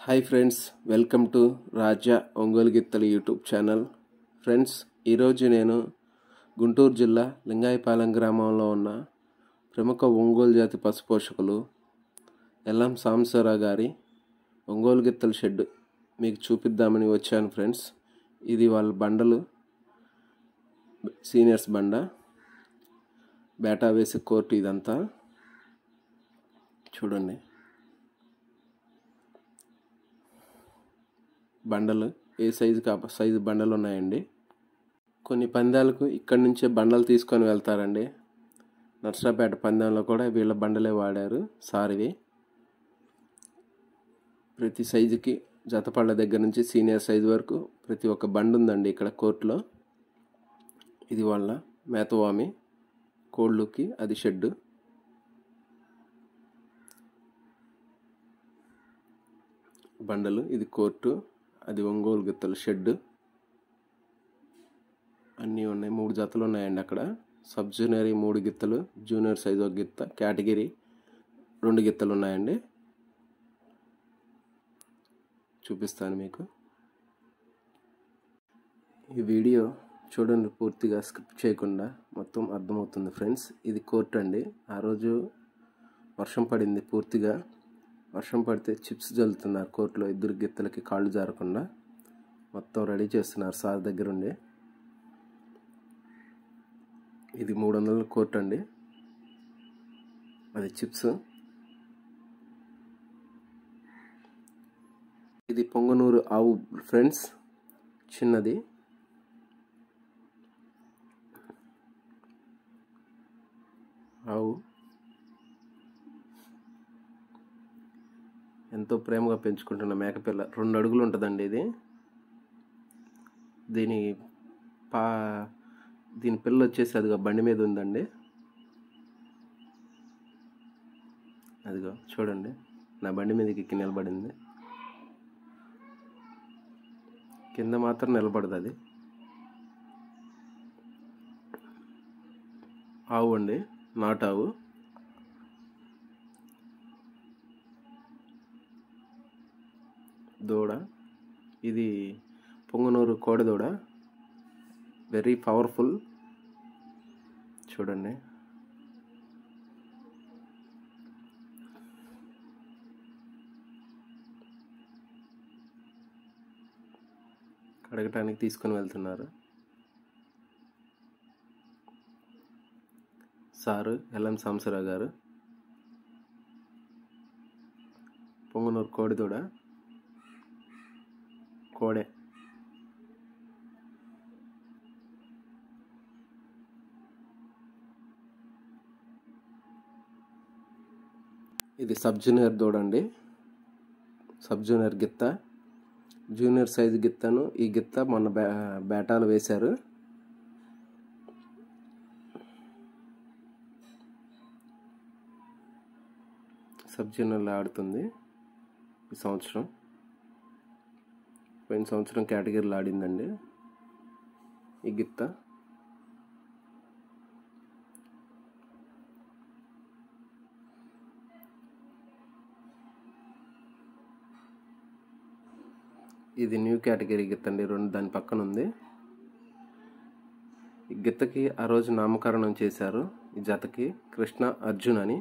hi friends welcome to Raja Ongole గిత్తల YouTube channel friends ఈరోజు నేను గుంటూరు జిల్లా లింగాయపాలెం గ్రామంలో ఉన్న ప్రముఖ ఒంగోలు జాతి పశుపోషకులు ఎల్లం సాంబశివరావు గారి ఒంగోలు గిత్తల షెడ్ మీకు చూపిద్దామని వచ్చాను ఫ్రెండ్స్ ఇది వాళ్ళ బండలు సీనియర్స్ బండ బేటా వేసి కోర్టు ఇదంతా చూడండి బండలు ఏ సైజు కాప సైజు బండలు ఉన్నాయండి కొన్ని పందాలకు ఇక్కడి నుంచే బండలు తీసుకొని వెళ్తారండి నర్సరాపేట పందెంలో కూడా వీళ్ళ బండలే వాడారు సారివి ప్రతి సైజుకి జతపళ్ళ దగ్గర నుంచి సీనియర్ సైజు వరకు ప్రతి ఒక్క బండి ఉందండి ఇక్కడ కోర్టులో ఇది వాళ్ళ మేతవామి కోళ్ళుకి అది షెడ్డు బండలు ఇది కోర్టు అది ఒంగోలు గిత్తల షెడ్ అన్నీ ఉన్నాయి మూడు జతలు ఉన్నాయండి అక్కడ సబ్ జూనియర్ మూడు గిత్తలు జూనియర్ సైజ్ ఒక గిత్త కేటగిరీ రెండు గిత్తలు ఉన్నాయండి చూపిస్తాను మీకు ఈ వీడియో చూడండి పూర్తిగా స్కిప్ చేయకుండా మొత్తం అర్థమవుతుంది ఫ్రెండ్స్ ఇది కోర్టు అండి ఆ రోజు వర్షం పడింది పూర్తిగా వర్షం పడితే చిప్స్ జల్లుతున్నారు కోర్టులో ఇద్దరు గిత్తలకి కాళ్ళు జారకుండా మొత్తం రెడీ చేస్తున్నారు సార్ దగ్గర ఉండి ఇది మూడు వందల కోర్టు అండి అది చిప్స్ ఇది పొంగనూరు ఆవు ఫ్రెండ్స్ చిన్నది ఆవు ఎంతో ప్రేమగా పెంచుకుంటున్న మేకపిల్ల రెండు అడుగులు ఉంటుందండి ఇది దీని పా దీని పిల్ల వచ్చేసి అదిగో బండి మీద ఉందండి అదిగో చూడండి నా బండి మీదకి ఎక్కి నిలబడింది కింద మాత్రం నిలబడదు అది ఆవు అండి నాటావు దూడ ఇది పొంగనూరు కోడెదూడ వెరీ పవర్ఫుల్ చూడండి కడగటానికి తీసుకొని వెళ్తున్నారు సారు ఎల్ఎం సాంబశివరావు గారు పొంగనూరు కోడిదూడ కోడే ఇది సబ్ జూనియర్ దూడండి సబ్ జూనియర్ గిత్త జూనియర్ సైజు గిత్తను ఈ గిత్త మొన్న బ్యా బేటాలు వేశారు సబ్ జూనియర్లో ఆడుతుంది ఈ సంవత్సరం పోయిన సంవత్సరం కేటగిరీలో ఆడిందండి ఈ గిత్త ఇది న్యూ కేటగిరీ గిత్త అండి రెండు దాని పక్కన ఉంది ఈ గిత్తకి ఆ రోజు నామకరణం చేశారు ఈ జతకి కృష్ణ అర్జున్ అని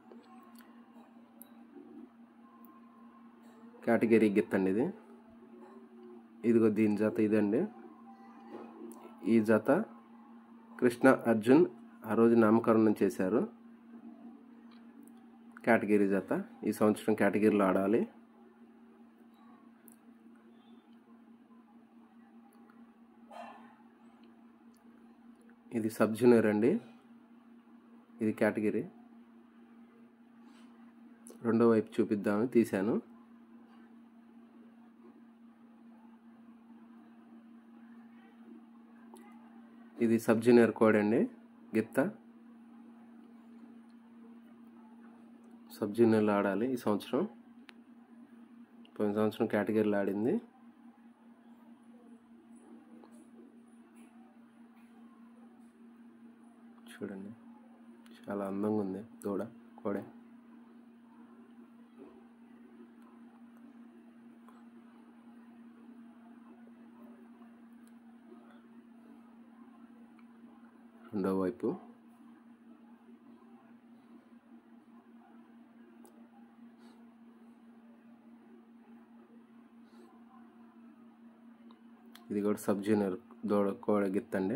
కేటగిరీ గిత్త అండి ఇది ఇదిగో దీని జత ఇదండి ఈ జత కృష్ణ అర్జున్ ఆ రోజు నామకరణం చేశారు కేటగిరీ జత ఈ సంవత్సరం కేటగిరీలో ఆడాలి ఇది సబ్ జూనియర్ అండి ఇది కేటగిరీ రెండో వైపు చూపిద్దామని తీశాను ఇది సబ్ జూనియర్ కోడ్ అండి గిత్త సబ్ జూనియర్లో ఆడాలి ఈ సంవత్సరం పోయిన సంవత్సరం కేటగిరీలో ఆడింది చూడండి చాలా అందంగా ఉంది దూడ కోడే రెండో వైపు ఇది కూడా సబ్ జూనియర్ దూడ కోడ గిత్త అండి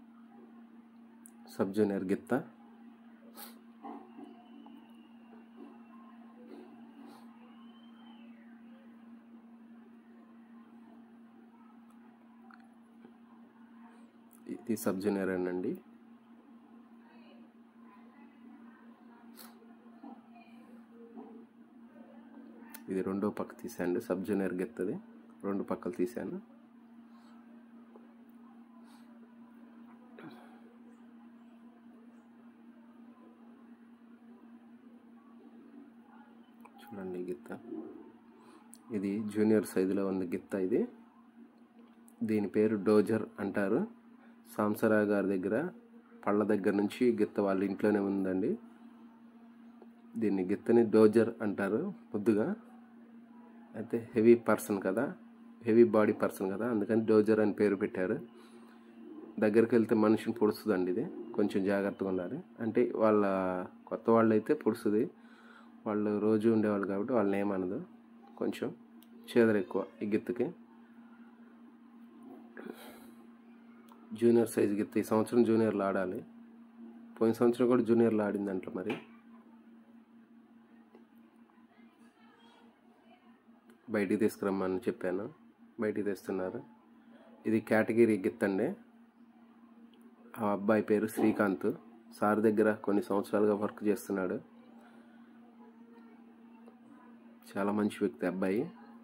సబ్ జూనియర్ గిత్త ఇది సబ్ జూనియర్ అండి ఇది రెండో పక్క తీసాను సబ్ జూనియర్ గెత్తది రెండు పక్కలు తీసాను చూడండి గిత్త ఇది జూనియర్ సైజులో ఉంది గిత్త ఇది దీని పేరు డోజర్ అంటారు సాంసరావు గారి దగ్గర పళ్ళ దగ్గర నుంచి గిత్త వాళ్ళ ఇంట్లోనే ఉందండి దీన్ని గిత్తని డోజర్ అంటారు ముద్దుగా అయితే హెవీ పర్సన్ కదా హెవీ బాడీ పర్సన్ కదా అందుకని డోజర్ అని పేరు పెట్టారు దగ్గరికి వెళ్తే మనిషిని పొడుస్తుందండి ఇది కొంచెం జాగ్రత్తగా ఉండాలి అంటే వాళ్ళ కొత్త వాళ్ళు అయితే పొడుస్తుంది వాళ్ళు రోజు ఉండేవాళ్ళు కాబట్టి వాళ్ళని ఏమనదు కొంచెం చేదర ఎక్కువ ఈ గిత్తకి జూనియర్ సైజ్ గిత్త ఈ సంవత్సరం జూనియర్లు ఆడాలి పోయిన సంవత్సరం కూడా జూనియర్లు ఆడిందంట మరి బయటికి తీసుకురమ్మని చెప్పాను బయటికి తెస్తున్నారు ఇది కేటగిరీ గిత్తండి ఆ అబ్బాయి పేరు శ్రీకాంత్ సార్ దగ్గర కొన్ని సంవత్సరాలుగా వర్క్ చేస్తున్నాడు చాలా మంచి వ్యక్తి అబ్బాయి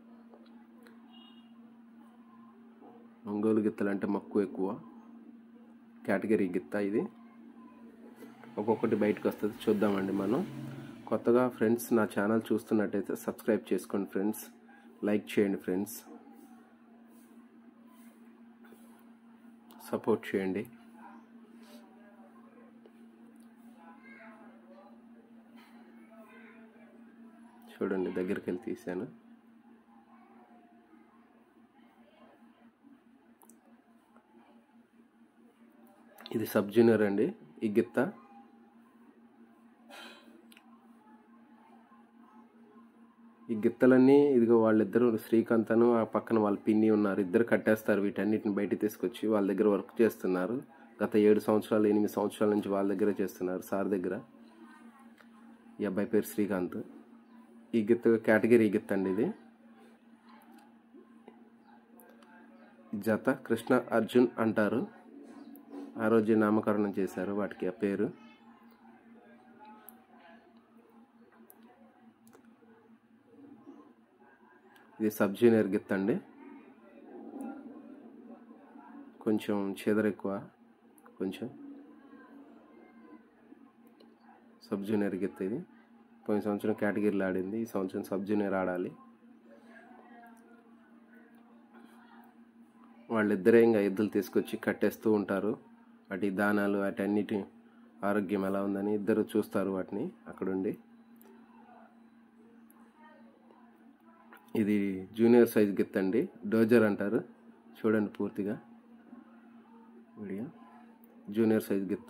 ఒంగోలు గిత్తలు అంటే మక్కువ ఎక్కువ కేటగిరీ గిత్త ఇది ఒక్కొక్కటి బయటకు వస్తుంది చూద్దామండి మనం కొత్తగా ఫ్రెండ్స్ నా ఛానల్ చూస్తున్నట్టయితే సబ్స్క్రైబ్ చేసుకోండి ఫ్రెండ్స్ లైక్ చేయండి ఫ్రెండ్స్ సపోర్ట్ చేయండి చూడండి దగ్గరికి వెళ్ళి తీసాను ఇది సబ్ జూనియర్ అండి ఈ గిత్త ఈ గిత్తలన్నీ ఇదిగో వాళ్ళిద్దరు శ్రీకాంత్ అను ఆ పక్కన వాళ్ళ పిన్ని ఉన్నారు ఇద్దరు కట్టేస్తారు వీటన్నిటిని బయట తీసుకొచ్చి వాళ్ళ దగ్గర వర్క్ చేస్తున్నారు గత ఏడు సంవత్సరాలు ఎనిమిది సంవత్సరాల నుంచి వాళ్ళ దగ్గర చేస్తున్నారు సార్ దగ్గర ఈ అబ్బాయి పేరు శ్రీకాంత్ ఈ గిత్త కేటగిరీ గిత్త అండి ఇది జత కృష్ణ అర్జున్ అంటారు ఆ రోజు నామకరణం చేశారు వాటికి ఆ పేరు ఇది సబ్ జూనియర్ గిత్త అండి కొంచెం చెదర ఎక్కువ కొంచెం సబ్ జూనియర్ గిత్త ఇది పోయిన సంవత్సరం కేటగిరీలో ఆడింది ఈ సంవత్సరం సబ్ జూనియర్ ఆడాలి వాళ్ళిద్దరే ఇంకా ఎద్దులు తీసుకొచ్చి కట్టేస్తూ ఉంటారు వాటి దానాలు వాటన్నిటి ఆరోగ్యం ఎలా ఉందని ఇద్దరు చూస్తారు వాటిని అక్కడుండి ఇది జూనియర్ సైజ్ గిత్త అండి డోజర్ అంటారు చూడండి పూర్తిగా వీడియో జూనియర్ సైజ్ గిత్త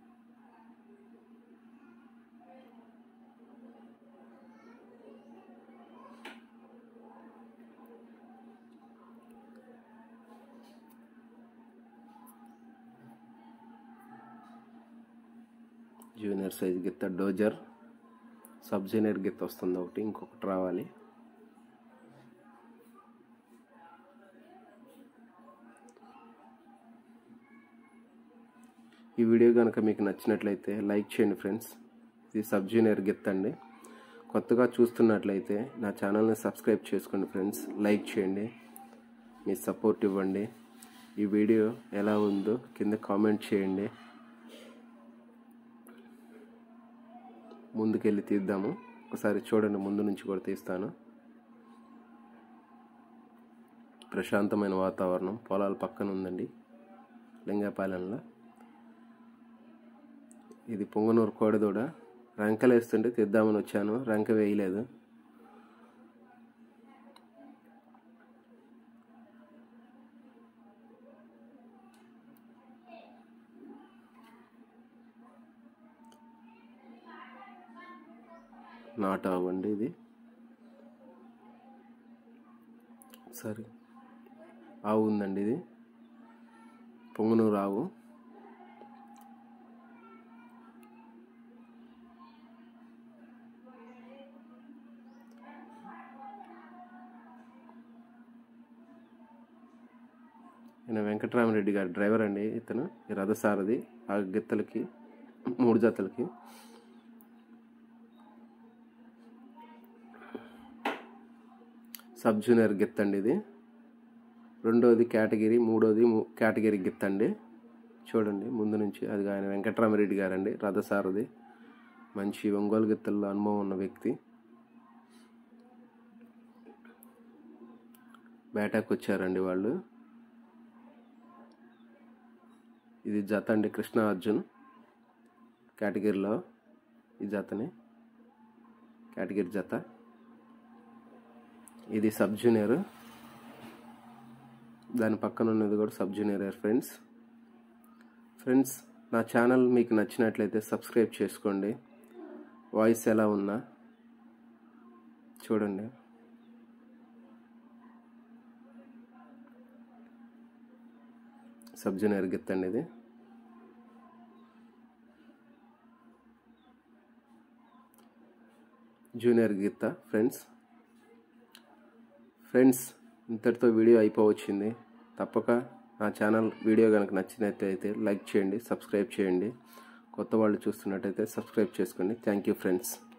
జూనియర్ సైజ్ గిత్త డోజర్ సబ్ జూనియర్ గిత్త వస్తుంది ఒకటి ఇంకొకటి రావాలి ఈ వీడియో కనుక మీకు నచ్చినట్లయితే లైక్ చేయండి ఫ్రెండ్స్ ఇది సబ్ జూనియర్ గిత్త అండి కొత్తగా చూస్తున్నట్లయితే నా ఛానల్ని సబ్స్క్రైబ్ చేసుకోండి ఫ్రెండ్స్ లైక్ చేయండి మీ సపోర్ట్ ఇవ్వండి ఈ వీడియో ఎలా ఉందో కింద కామెంట్ చేయండి ముందుకెళ్ళి తీద్దాము ఒకసారి చూడండి ముందు నుంచి కూడా తీస్తాను ప్రశాంతమైన వాతావరణం పొలాల పక్కన ఉందండి లింగాపాలెంలో ఇది పొంగనూరు కోడదూడ రంకలు వేస్తుంటే తీద్దామని వచ్చాను రంక వేయలేదు నాట్ అవ్వండి ఇది సరే ఆవు ఉందండి ఇది పొంగునూరు ఆవు ఈయన వెంకటరామరెడ్డి గారి డ్రైవర్ అండి ఇతను ఈ రథసారథి ఆ గిత్తలకి మూడు జతలకి సబ్ జూనియర్ గిత్త అండి ఇది రెండోది కేటగిరీ మూడోది ము- కేటగిరీ గిత్త అండి చూడండి ముందు నుంచి అది ఆయన వెంకటరామరెడ్డి గారండి రథసారథి మంచి ఒంగోలు గిత్తల్లో అనుభవం ఉన్న వ్యక్తి బేటాకు వచ్చారండి వాళ్ళు ఇది జత అండి కృష్ణ అర్జున్ కేటగిరీలో ఈ జతని కేటగిరీ జత ఇది సబ్ జూనియర్ దాని పక్కన ఉన్నది కూడా సబ్ జూనియర్ ఫ్రెండ్స్ ఫ్రెండ్స్ నా ఛానల్ మీకు నచ్చినట్లయితే సబ్స్క్రైబ్ చేసుకోండి వాయిస్ ఎలా ఉన్నా చూడండి సబ్ జూనియర్ గిత్తండి ఇది జూనియర్ గీత ఫ్రెండ్స్ ఫ్రెండ్స్ ఇంతటితో వీడియో అయిపోవచ్చింది తప్పక నా ఛానల్ వీడియో కనుక నచ్చినట్లయితే లైక్ చేయండి సబ్స్క్రైబ్ చేయండి కొత్త వాళ్ళు చూస్తున్నట్టయితే సబ్స్క్రైబ్ చేసుకోండి థ్యాంక్ యూ ఫ్రెండ్స్